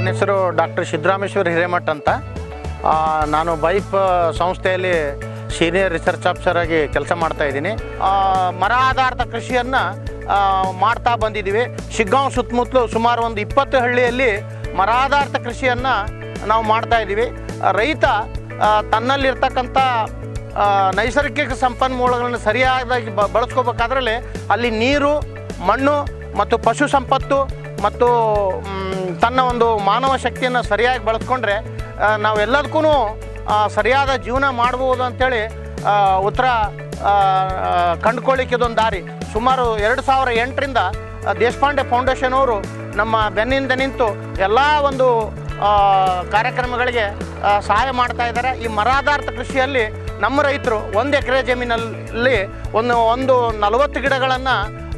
ಹೆಸರು ಡಾಕ್ಟರ್ ಸಿದ್ದರಾಮೇಶ್ವರ ಹಿರೇಮಠ್ ಅಂತ ಆ, ನಾನು ಬೈಪ್ ಸಂಸ್ಥೆಯಲ್ಲಿ ಸೀನಿಯರ್ ರಿಸರ್ಚ್ ಆಫೀಸರ್ ಆಗಿ ಕೆಲಸ ಮಾಡ್ತಾ ಇದ್ದೀನಿ ಆ, ಮರ ಆಧಾರಿತ ಕೃಷಿಯನ್ನು ಮಾಡ್ತಾ ಬಂದಿದ್ದೀವಿ ಶಿಗ್ಗಾಂವ್ ಸುತ್ತಮುತ್ತಲು ಸುಮಾರು ಒಂದು ಇಪ್ಪತ್ತು ಹಳ್ಳಿಯಲ್ಲಿ ಮರ ಆಧಾರಿತ ಕೃಷಿಯನ್ನು ನಾವು ಮಾಡ್ತಾ ಇದ್ದೀವಿ ಆ, ರೈತ ಆ, ತನ್ನಲ್ಲಿರ್ತಕ್ಕಂಥ ಆ, ನೈಸರ್ಗಿಕ ಸಂಪನ್ಮೂಲಗಳನ್ನು ಸರಿಯಾಗಿ ಬ ಬಳಸ್ಕೋಬೇಕಾದ್ರಲ್ಲಿ ಅಲ್ಲಿ ನೀರು ಮಣ್ಣು ಮತ್ತು ಪಶು ಸಂಪತ್ತು ಮತ್ತು ಮ್, ತನ್ನ ಒಂದು ಮಾನವ ಶಕ್ತಿಯನ್ನು ಸರಿಯಾಗಿ ಬಳಸ್ಕೊಂಡ್ರೆ ಆ, ನಾವೆಲ್ಲದಕ್ಕೂ ಸರಿಯಾದ ಜೀವನ ಮಾಡ್ಬೋದು ಅಂಥೇಳಿ ಆ, ಉತ್ತರ ಆ, ಆ, ಕಂಡುಕೊಳ್ಳಿಕ್ಕೆ ಇದೊಂದು ದಾರಿ ಸುಮಾರು ಎರಡು ಸಾವಿರ ಎಂಟರಿಂದ ಆ, ದೇಶಪಾಂಡೆ ಫೌಂಡೇಶನ್ ಅವರು ನಮ್ಮ ಬೆನ್ನಿಂದ ನಿಂತು ಎಲ್ಲ ಒಂದು ಆ, ಕಾರ್ಯಕ್ರಮಗಳಿಗೆ ಆ, ಸಹಾಯ ಮಾಡ್ತಾ ಇದ್ದಾರೆ ಈ ಮರಾಧಾರಿತ ಕೃಷಿಯಲ್ಲಿ ನಮ್ಮ ರೈತರು ಒಂದು ಎಕರೆ ಜಮೀನಲ್ಲಿ ಒಂದು ಒಂದು ನಲವತ್ತು ಗಿಡಗಳನ್ನು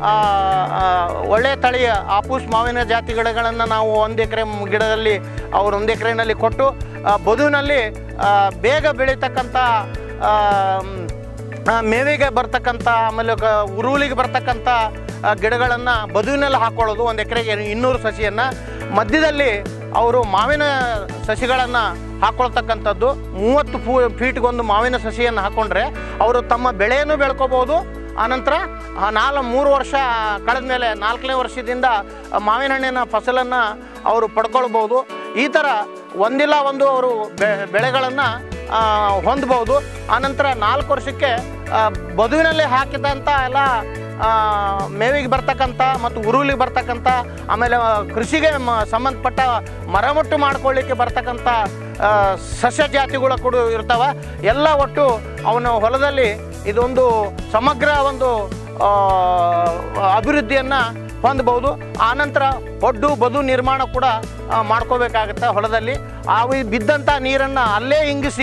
ಒಳ್ಳೆಯ ತಳಿಯ ಆಪೂಸ್ ಮಾವಿನ ಜಾತಿ ಗಿಡಗಳನ್ನು ನಾವು ಒಂದು ಎಕರೆ ಗಿಡದಲ್ಲಿ ಅವರು ಒಂದು ಎಕರೆನಲ್ಲಿ ಕೊಟ್ಟು ಆ, ಬದುವಿನಲ್ಲಿ ಆ, ಬೇಗ ಬೆಳೀತಕ್ಕಂಥ ಆ, ಮ್, ಆ, ಮೇವಿಗೆ ಬರ್ತಕ್ಕಂಥ ಆಮೇಲೆ ಗ ಉರುಳಿಗೆ ಬರ್ತಕ್ಕಂಥ ಗಿಡಗಳನ್ನು ಬದುವಿನಲ್ಲಿ ಹಾಕೊಳ್ಳೋದು ಒಂದು ಎಕರೆಗೆ ಇನ್ನೂರು ಸಸಿಯನ್ನು ಮಧ್ಯದಲ್ಲಿ ಅವರು ಮಾವಿನ ಸಸಿಗಳನ್ನು ಹಾಕೊಳ್ತಕ್ಕಂಥದ್ದು ಮೂವತ್ತು ಫೂ ಫೀಟ್ಗೊಂದು ಮಾವಿನ ಸಸಿಯನ್ನು ಹಾಕ್ಕೊಂಡ್ರೆ ಅವರು ತಮ್ಮ ಬೆಳೆಯನ್ನು ಬೆಳ್ಕೋಬೋದು ಆನಂತರ ಆ ನಾಲ್ ಮೂರು ವರ್ಷ ಕಳೆದ ಮೇಲೆ ನಾಲ್ಕನೇ ವರ್ಷದಿಂದ ಆ ಮಾವಿನ ಹಣ್ಣಿನ ಫಸಲನ್ನು ಅವರು ಪಡ್ಕೊಳ್ಬೋದು ಈ ಥರ ಒಂದಿಲ್ಲ ಒಂದು ಅವರು ಬೆ ಬೆಳೆಗಳನ್ನು ಹೊಂದ್ಬೋದು ಆನಂತರ ನಾಲ್ಕು ವರ್ಷಕ್ಕೆ ಆ, ಬದುವಿನಲ್ಲಿ ಹಾಕಿದಂಥ ಎಲ್ಲ ಆ, ಮೇವಿಗೆ ಬರ್ತಕ್ಕಂಥ ಮತ್ತು ಉರುಳಿಗೆ ಬರ್ತಕ್ಕಂಥ ಆಮೇಲೆ ಆ, ಕೃಷಿಗೆ ಮ ಸಂಬಂಧಪಟ್ಟ ಮರಮುಟ್ಟು ಮಾಡ್ಕೊಳ್ಳಿಕ್ಕೆ ಬರ್ತಕ್ಕಂಥ ಆ, ಸಸ್ಯ ಜಾತಿಗಳು ಕೂಡ ಇರ್ತಾವ ಎಲ್ಲ ಒಟ್ಟು ಅವನ ಹೊಲದಲ್ಲಿ ಇದೊಂದು ಸಮಗ್ರ ಒಂದು ಆ, ಅಭಿವೃದ್ಧಿಯನ್ನು ಹೊಂದಬಹುದು ಆನಂತರ ಒಡ್ಡು ಬದು ನಿರ್ಮಾಣ ಕೂಡ ಆ, ಮಾಡ್ಕೋಬೇಕಾಗತ್ತೆ ಹೊಲದಲ್ಲಿ ಆ ಈ ಬಿದ್ದಂಥ ನೀರನ್ನು ಅಲ್ಲೇ ಇಂಗಿಸಿ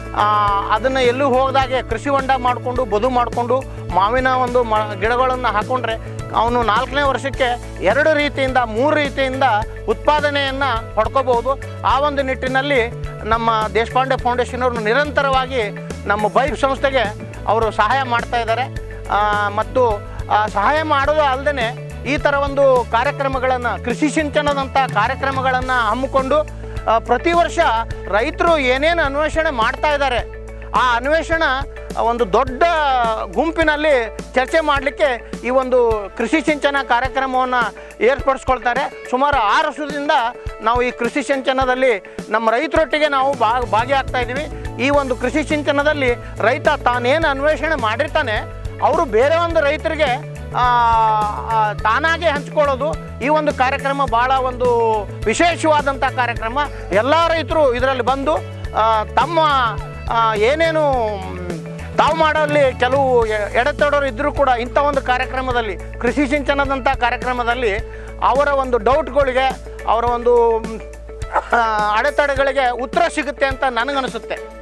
ಅದನ್ನು ಎಲ್ಲೂ ಹೋಗದಾಗೆ ಕೃಷಿ ಹೊಂಡ ಮಾಡಿಕೊಂಡು ಬದು ಮಾಡಿಕೊಂಡು ಮಾವಿನ ಒಂದು ಮ ಗಿಡಗಳನ್ನು ಹಾಕ್ಕೊಂಡ್ರೆ ಅವನು ನಾಲ್ಕನೇ ವರ್ಷಕ್ಕೆ ಎರಡು ರೀತಿಯಿಂದ ಮೂರು ರೀತಿಯಿಂದ ಉತ್ಪಾದನೆಯನ್ನು ಪಡ್ಕೋಬಹುದು ಆ ಒಂದು ನಿಟ್ಟಿನಲ್ಲಿ ನಮ್ಮ ದೇಶಪಾಂಡೆ ಫೌಂಡೇಶನ್ ಅವರು ನಿರಂತರವಾಗಿ ನಮ್ಮ ಬೈಕ್ ಸಂಸ್ಥೆಗೆ ಅವರು ಸಹಾಯ ಮಾಡ್ತಾ ಇದ್ದಾರೆ ಆ, ಮತ್ತು ಆ, ಸಹಾಯ ಮಾಡೋದು ಅಲ್ಲದೆ ಈ ಥರ ಒಂದು ಕಾರ್ಯಕ್ರಮಗಳನ್ನು ಕೃಷಿ ಸಿಂಚನದಂಥ ಕಾರ್ಯಕ್ರಮಗಳನ್ನು ಹಮ್ಮಿಕೊಂಡು ಆ, ಪ್ರತಿ ವರ್ಷ ರೈತರು ಏನೇನು ಅನ್ವೇಷಣೆ ಮಾಡ್ತಾ ಇದ್ದಾರೆ ಆ ಅನ್ವೇಷಣ ಒಂದು ದೊಡ್ಡ ಗುಂಪಿನಲ್ಲಿ ಚರ್ಚೆ ಮಾಡಲಿಕ್ಕೆ ಈ ಒಂದು ಕೃಷಿ ಸಿಂಚನ ಕಾರ್ಯಕ್ರಮವನ್ನು ಏರ್ಪಡಿಸ್ಕೊಳ್ತಾರೆ ಸುಮಾರು ಆರು ವರ್ಷದಿಂದ ನಾವು ಈ ಕೃಷಿ ಸಿಂಚನದಲ್ಲಿ ನಮ್ಮ ರೈತರೊಟ್ಟಿಗೆ ನಾವು ಭಾಗ ಭಾಗಿಯಾಗ್ತಾ ಇದ್ದೀವಿ ಈ ಒಂದು ಕೃಷಿ ಸಿಂಚನದಲ್ಲಿ ರೈತ ತಾನೇನು ಅನ್ವೇಷಣೆ ಮಾಡಿರ್ತಾನೆ ಅವರು ಬೇರೆ ಒಂದು ರೈತರಿಗೆ ಆ, ಆ, ತಾನಾಗೆ ಹಂಚ್ಕೊಳ್ಳೋದು ಈ ಒಂದು ಕಾರ್ಯಕ್ರಮ ಭಾಳ ಒಂದು ವಿಶೇಷವಾದಂಥ ಕಾರ್ಯಕ್ರಮ ಎಲ್ಲ ರೈತರು ಇದರಲ್ಲಿ ಬಂದು ಆ, ತಮ್ಮ ಆ, ಏನೇನು ಮ್, ತಾವು ಮಾಡೋಲ್ಲಿ ಕೆಲವು ಎ- ಎಡೆತೊಡರು ಇದ್ದರೂ ಕೂಡ ಇಂಥ ಒಂದು ಕಾರ್ಯಕ್ರಮದಲ್ಲಿ ಕೃಷಿ ಸಿಂಚನದಂಥ ಕಾರ್ಯಕ್ರಮದಲ್ಲಿ ಅವರ ಒಂದು ಡೌಟ್ಗಳಿಗೆ ಅವರ ಒಂದು ಮ್, ಆ, ಅಡೆತಡೆಗಳಿಗೆ ಉತ್ತರ ಸಿಗುತ್ತೆ ಅಂತ ನನಗನ್ನಿಸುತ್ತೆ